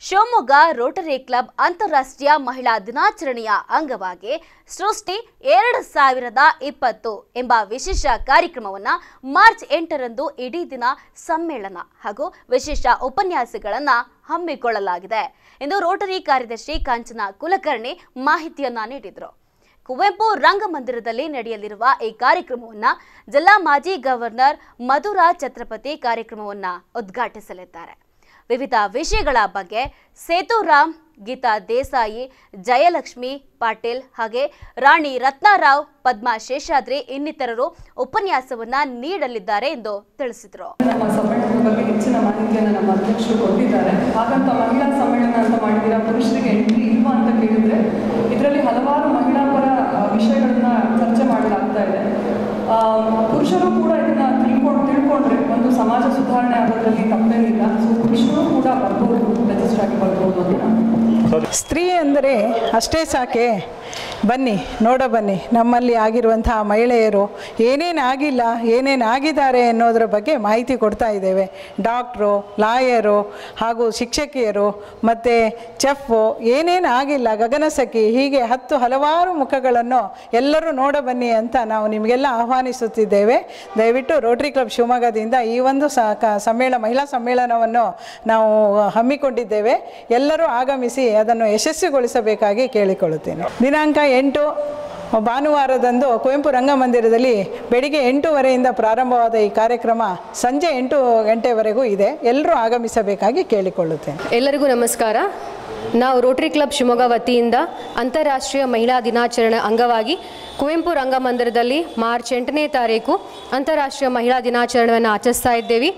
Shivamogga Rotary club ಅಂತಾರಾಷ್ಟ್ರೀಯ ಮಹಿಳಾ ದಿನಾಚರಣೆಯ ಅಂಗವಾಗಿ ಸೃಷ್ಟಿ ಎರಡು ಸಾವಿರದ ಇಪ್ಪತ್ತು ಎಂಬ ವಿಶೇಷ ಕಾರ್ಯಕ್ರಮವನ್ನು ಮಾರ್ಚ್ ಎಂಟರಂದು ಇಡೀ ದಿನ ಸಮ್ಮೇಳನ ಹಾಗೂ ವಿಶೇಷ ಉಪನ್ಯಾಸಗಳನ್ನ ಹಮ್ಮಿಕೊಳ್ಳಲಾಗಿದೆ ಎಂದು ರೋಟರಿ ಕಾರ್ಯದರ್ಶಿ ಕಾಂಚನ ಕುಲಕರ್ಣಿ ಮಾಹಿತಿಯನ್ನ ನೀಡಿದರು ಕುವೆಂಪು ರಂಗಮಂದಿರದಲ್ಲಿ ನಡೆಯಲಿರುವ ಈ ಕಾರ್ಯಕ್ರಮವನ್ನ ಜಿಲ್ಲಾ ಮಾಜಿ ಗವರ್ನರ್ ಮಧುರಾ ಛತ್ರಪತಿ ಕಾರ್ಯಕ್ರಮವನ್ನ ಉದ್ಘಾಟಿಸಲಿದ್ದಾರೆ ವಿವಿಧ ವಿಷಯಗಳ ಬಗ್ಗೆ ಸೇತುರಾಮ್ ಗೀತಾ ದೇಸಾಯಿ ಜಯಲಕ್ಷ್ಮಿ ಪಾಟೀಲ್ ಹಾಗೆ ರಾಣಿ ರತ್ನಾರಾವ್ ಪದ್ಮಾ ಶೇಷಾದ್ರಿ ಇನ್ನಿತರರು ಉಪನ್ಯಾಸವನ್ನ ನೀಡಲಿದ್ದಾರೆ ಎಂದು ತಿಳಿಸಿದರು ನಮ್ಮ ಸಮ್ಮೇಳನದ ಬಗ್ಗೆ ಹೆಚ್ಚಿನ ಮಾಹಿತಿಯನ್ನು ನಮ್ಮ ಅಧ್ಯಕ್ಷರು ಕೊಟ್ಟಿದ್ದಾರೆ ಹಾಗಂತ ಮಹಿಳಾ ಸಮ್ಮೇಳನ ಅಂತ ಮಾಡಿದ್ದೀರಾ ಪುರುಷರಿಗೆ ಎಂಟ್ರಿ ಇಲ್ವಾ ಅಂತ ಕೇಳಿದ್ರೆ ಇದರಲ್ಲಿ ಹಲವಾರು ಮಹಿಳಾ ಪರ ಆ, ವಿಷಯಗಳನ್ನ ಚರ್ಚೆ ಮಾಡಲಾಗ್ತಾ ಇದೆ ಆ, ಪುರುಷರು ಕೂಡ ಇದನ್ನ ತಿಳ್ಕೊಂಡು ತಿಳ್ಕೊಂಡ್ರೆ ಒಂದು ಸಮಾಜ ಸುಧಾರಣೆ ಆಗೋದ್ರಲ್ಲಿ ತಪ್ಪೇನಿಲ್ಲ ಸೊ ಪುರುಷರು ಕೂಡ ಬರ್ಬೋದು ರಿಜಿಸ್ಟರ್ ಆಗಿ ಬರ್ಬೋದು ಅಂತ ನಾನು ಸ್ತ್ರೀ ಅಂದರೆ ಅಷ್ಟೇ ಸಾಕೆ ಬನ್ನಿ ನೋಡ ಬನ್ನಿ ನಮ್ಮಲ್ಲಿ ಆಗಿರುವಂತಹ ಮಹಿಳೆಯರು ಏನೇನು ಆಗಿಲ್ಲ ಏನೇನು ಆಗಿದ್ದಾರೆ ಅನ್ನೋದರ ಬಗ್ಗೆ ಮಾಹಿತಿ ಕೊಡ್ತಾ ಇದ್ದೇವೆ ಡಾಕ್ಟ್ರು ಲಾಯರು ಹಾಗೂ ಶಿಕ್ಷಕಿಯರು ಮತ್ತು ಚೆಫ್ಫು ಏನೇನು ಆಗಿಲ್ಲ ಗಗನಸಖಿ ಹೀಗೆ ಹತ್ತು ಹಲವಾರು ಮುಖಗಳನ್ನು ಎಲ್ಲರೂ ನೋಡ ಬನ್ನಿ ಅಂತ ನಾವು ನಿಮಗೆಲ್ಲ ಆಹ್ವಾನಿಸುತ್ತಿದ್ದೇವೆ ದಯವಿಟ್ಟು ರೋಟರಿ ಕ್ಲಬ್ ಶಿವಮೊಗ್ಗದಿಂದ ಈ ಒಂದು ಸ ಕ ಸಮ್ಮೇಳ ಮಹಿಳಾ ಸಮ್ಮೇಳನವನ್ನು ನಾವು ಹಮ್ಮಿಕೊಂಡಿದ್ದೇವೆ ಎಲ್ಲರೂ ಆಗಮಿಸಿ ಅದನ್ನು ಯಶಸ್ವಿಗೊಳಿಸಬೇಕಾಗಿ ಕೇಳಿಕೊಳ್ಳುತ್ತೇನೆ ದಿನಾಂಕ ಎಂಟು ಭಾನುವಾರದಂದು ಕುವೆಂಪು ರಂಗಮಂದಿರದಲ್ಲಿ ಬೆಳಿಗ್ಗೆ ಎಂಟೂವರೆಯಿಂದ ಪ್ರಾರಂಭವಾದ ಈ ಕಾರ್ಯಕ್ರಮ ಸಂಜೆ ಎಂಟು ಗಂಟೆವರೆಗೂ ಇದೆ ಎಲ್ಲರೂ ಆಗಮಿಸಬೇಕಾಗಿ ಕೇಳಿಕೊಳ್ಳುತ್ತೇನೆ ಎಲ್ಲರಿಗೂ ನಮಸ್ಕಾರ ನಾವು ರೋಟರಿ ಕ್ಲಬ್ ಶಿವಮೊಗ್ಗ ವತಿಯಿಂದ ಅಂತಾರಾಷ್ಟ್ರೀಯ ಮಹಿಳಾ ದಿನಾಚರಣೆ ಅಂಗವಾಗಿ ಕುವೆಂಪು ರಂಗಮಂದಿರದಲ್ಲಿ ಮಾರ್ಚ್ ಎಂಟನೇ ತಾರೀಕು ಅಂತಾರಾಷ್ಟ್ರೀಯ ಮಹಿಳಾ ದಿನಾಚರಣೆಯನ್ನು ಆಚರಿಸ್ತಾ ಇದ್ದೇವೆ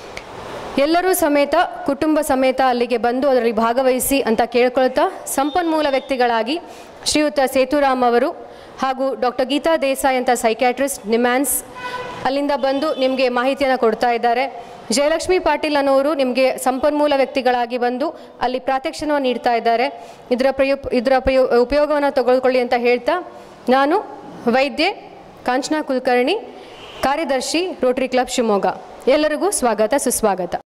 ಎಲ್ಲರೂ ಸಮೇತ ಕುಟುಂಬ ಸಮೇತ ಅಲ್ಲಿಗೆ ಬಂದು ಅದರಲ್ಲಿ ಭಾಗವಹಿಸಿ ಅಂತ ಕೇಳ್ಕೊಳ್ತಾ ಸಂಪನ್ಮೂಲ ವ್ಯಕ್ತಿಗಳಾಗಿ ಶ್ರೀಯುತ ಸೇತುರಾಮ್ ಅವರು ಹಾಗೂ ಡಾಕ್ಟರ್ ಗೀತಾ ದೇಸಾಯಿ ಅಂತ ಸೈಕ್ಯಾಟ್ರಿಸ್ಟ್ ನಿಮ್ಯಾನ್ಸ್ ಅಲ್ಲಿಂದ ಬಂದು ನಿಮಗೆ ಮಾಹಿತಿಯನ್ನು ಕೊಡ್ತಾ ಇದ್ದಾರೆ ಜಯಲಕ್ಷ್ಮಿ ಪಾಟೀಲ್ ಅನ್ನೋರು ನಿಮಗೆ ಸಂಪನ್ಮೂಲ ವ್ಯಕ್ತಿಗಳಾಗಿ ಬಂದು ಅಲ್ಲಿ ಪ್ರಾತ್ಯಕ್ಷಣವನ್ನು ನೀಡ್ತಾ ಇದ್ದಾರೆ ಇದರ ಪ್ರಯೋ ಇದರ ಪ್ರಯೋ ಉಪಯೋಗವನ್ನು ತಗೊಳ್ಕೊಳ್ಳಿ ಅಂತ ಹೇಳ್ತಾ ನಾನು ವೈದ್ಯೆ ಕಾಂಚನಾ ಕುಲಕರ್ಣಿ ಕಾರ್ಯದರ್ಶಿ ರೋಟರಿ ಕ್ಲಬ್ ಶಿವಮೊಗ್ಗ ಎಲ್ಲರಿಗೂ ಸ್ವಾಗತ ಸುಸ್ವಾಗತ